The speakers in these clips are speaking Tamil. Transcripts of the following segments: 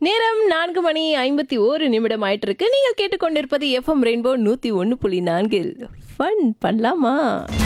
நேரம் நான்கு மணி ஐம்பத்தி ஓரு நிமிடம் ஆயிட்டு இருக்கு நீங்கள் கேட்டுக்கொண்டிருப்பது எஃப்எம் ரெயின்போ நூத்தி ஒன்று புள்ளி நான்கில் ஃபன் பண்ணலாமா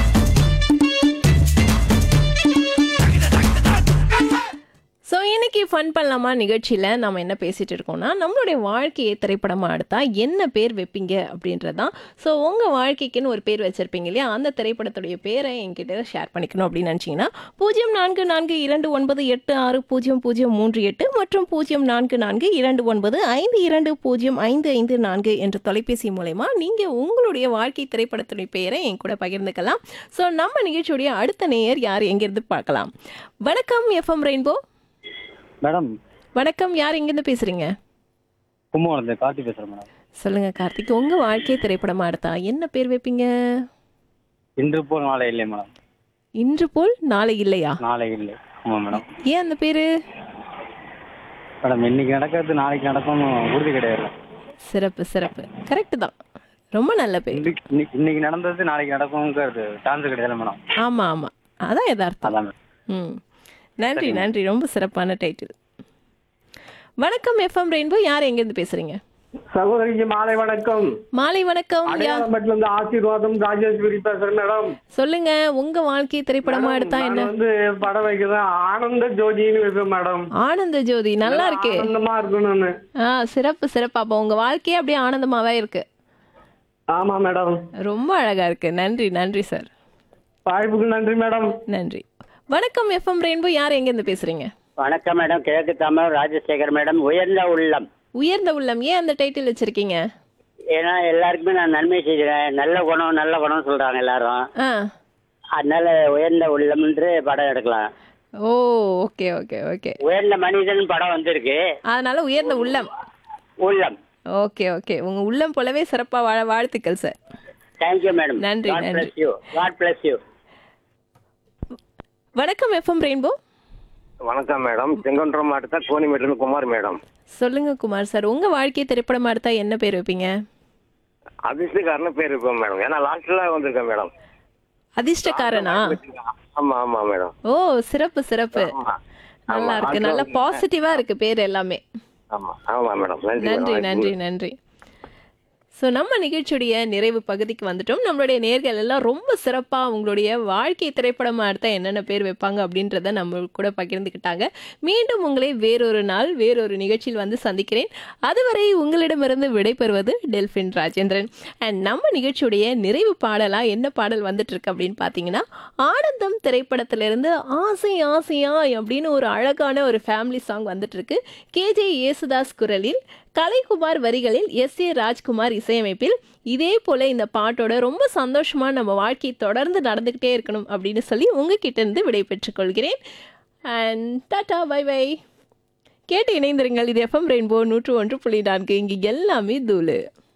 ஸோ இன்னைக்கு ஃபன் பண்ணலாமா நிகழ்ச்சியில் நம்ம என்ன பேசிட்டு இருக்கோம்னா நம்மளுடைய வாழ்க்கையை திரைப்படமாக எடுத்தா என்ன பேர் வைப்பீங்க அப்படின்றதான் ஸோ உங்கள் வாழ்க்கைக்குன்னு ஒரு பேர் வச்சிருப்பீங்க இல்லையா அந்த திரைப்படத்துடைய பேரை என்கிட்ட ஷேர் பண்ணிக்கணும் அப்படின்னு நினச்சிங்கன்னா பூஜ்ஜியம் நான்கு நான்கு இரண்டு ஒன்பது எட்டு ஆறு பூஜ்ஜியம் பூஜ்ஜியம் மூன்று எட்டு மற்றும் பூஜ்ஜியம் நான்கு நான்கு இரண்டு ஒன்பது ஐந்து இரண்டு பூஜ்ஜியம் ஐந்து ஐந்து நான்கு என்ற தொலைபேசி மூலயமா நீங்கள் உங்களுடைய வாழ்க்கை திரைப்படத்துடைய பெயரை என் கூட பகிர்ந்துக்கலாம் ஸோ நம்ம நிகழ்ச்சியுடைய அடுத்த நேயர் யார் எங்கேருந்து பார்க்கலாம் வணக்கம் எஃப்எம் ரெயின்போ மேடம் வணக்கம் யார் எங்கேருந்து பேசுறீங்க கும்பகோணத்துல கார்த்தி பேசுறேன் மேடம் சொல்லுங்க கார்த்திக் உங்க வாழ்க்கை திரைப்படமா எடுத்தா என்ன பேர் வைப்பீங்க இன்று போல் நாளை இல்லை மேடம் இன்று போல் நாளை இல்லையா நாளை இல்லை ஆமா மேடம் ஏன் அந்த பேரு மேடம் இன்னைக்கு நடக்கிறது நாளைக்கு நடக்கும்னு உறுதி கிடையாது சிறப்பு சிறப்பு கரெக்ட் தான் ரொம்ப நல்ல பேர் இன்னைக்கு இன்னைக்கு- இன்னைக்கு நடந்தது நாளைக்கு நடக்கும்ங்கிறது சான்ஸ் கிடையாது மேடம் ஆமா ஆமா அதான் யதார்த்தம் அதான் மேடம் ம் நன்றி நன்றி ரொம்ப சிறப்பான டைட்டில் வணக்கம் எஃப்எம் ரெயின்போ யார் எங்கேருந்து பேசுறீங்க சகோதரிக்கு மாலை வணக்கம் மாலை வணக்கம் யா அடையாளம்பட்டில இருந்து ஆசீர்வாதம் ராஜேஸ்வரி பேசுறேன் மேடம் சொல்லுங்க உங்க வாழ்க்கை திரைப்படமா எடுத்தா நான் என்ன வந்து படம் வைக்கிறேன் ஆனந்த ஜோதின்னு வைப்பேன் மேடம் ஆனந்த ஜோதி நல்லா இருக்கு ஆனந்தமா இருக்கணும்னு ஆ சிறப்பு சிறப்பு அப்போ உங்க வாழ்க்கையே அப்படியே ஆனந்தமாவே இருக்கு ஆமா மேடம் ரொம்ப அழகா இருக்கு நன்றி நன்றி சார் வாய்ப்புக்கு நன்றி மேடம் நன்றி வணக்கம் எஃப்எம் ரெயின்போ யார் எங்கேருந்து பேசுறீங்க வணக்கம் மேடம் கிழக்கு தமிழ் ராஜசேகர் மேடம் உயர்ந்த உள்ளம் உயர்ந்த உள்ளம் ஏன் அந்த டைட்டில் வச்சிருக்கீங்க ஏன்னா எல்லாருக்குமே நான் நன்மை செய்கிறேன் நல்ல குணம் நல்ல குணம் சொல்றாங்க எல்லாரும் ஆ அதனால உயர்ந்த உள்ளம் என்று படம் எடுக்கலாம் ஓ ஓகே ஓகே ஓகே உயர்ந்த மனிதன் படம் வந்திருக்கு அதனால உயர்ந்த உள்ளம் உள்ளம் ஓகே ஓகே உங்க உள்ளம் போலவே சிறப்பா வாழ வாழ்த்துக்கள் சார் தேங்க்யூ மேடம் நன்றி, காட் நன்றி. Bless you god bless you வணக்கம் எஃப்எம் ரெயின்போ வணக்கம் மேடம் செங்கன்றம் மாவட்டத்தில் கோணிமேட்டிலிருந்து குமார் மேடம் சொல்லுங்க குமார் சார் உங்க வாழ்க்கை திரைப்படமா எடுத்தா என்ன பேர் வைப்பீங்க அதிர்ஷ்டக்காரன்னு பேர் இருக்கும் மேடம் ஏன்னா லாஸ்ட்ல வந்திருக்கேன் மேடம் அதிர்ஷ்டக்காரனா ஆமா ஆமா மேடம் ஓ சிறப்பு சிறப்பு ஆமா. நல்லா ஆமா, இருக்கு அது நல்ல வந்து- பாசிட்டிவா இருக்கு பேர் எல்லாமே ஆமா ஆமா மேடம் நன்றி நன்றி மேடம். நன்றி நன்றி ஸோ நம்ம நிகழ்ச்சியுடைய நிறைவு பகுதிக்கு வந்துட்டோம் நம்மளுடைய நேர்கள் எல்லாம் ரொம்ப சிறப்பாக உங்களுடைய வாழ்க்கை திரைப்படமாக எடுத்தால் என்னென்ன பேர் வைப்பாங்க அப்படின்றத நம்ம கூட பகிர்ந்துக்கிட்டாங்க மீண்டும் உங்களை வேறொரு நாள் வேறொரு நிகழ்ச்சியில் வந்து சந்திக்கிறேன் அதுவரை உங்களிடமிருந்து விடைபெறுவது டெல்ஃபின் ராஜேந்திரன் அண்ட் நம்ம நிகழ்ச்சியுடைய நிறைவு பாடலாக என்ன பாடல் வந்துட்டு இருக்கு அப்படின்னு பார்த்தீங்கன்னா ஆனந்தம் திரைப்படத்திலிருந்து ஆசை ஆசையாய் அப்படின்னு ஒரு அழகான ஒரு ஃபேமிலி சாங் வந்துட்டு இருக்கு கேஜே யேசுதாஸ் குரலில் கலைக்குமார் வரிகளில் எஸ் ஏ ராஜ்குமார் இசையமைப்பில் இதே போல இந்த பாட்டோட ரொம்ப சந்தோஷமா நம்ம வாழ்க்கை தொடர்ந்து நடந்துக்கிட்டே இருக்கணும் அப்படின்னு சொல்லி உங்ககிட்ட இருந்து விடை பெற்றுக் கொள்கிறேன் அண்ட் டாட்டா பை பை கேட்டு இணைந்திருங்கள் இது எஃப்எம் ரெயின்போ நூற்று ஒன்று புள்ளி நான்கு இங்கு எல்லாமே தூளு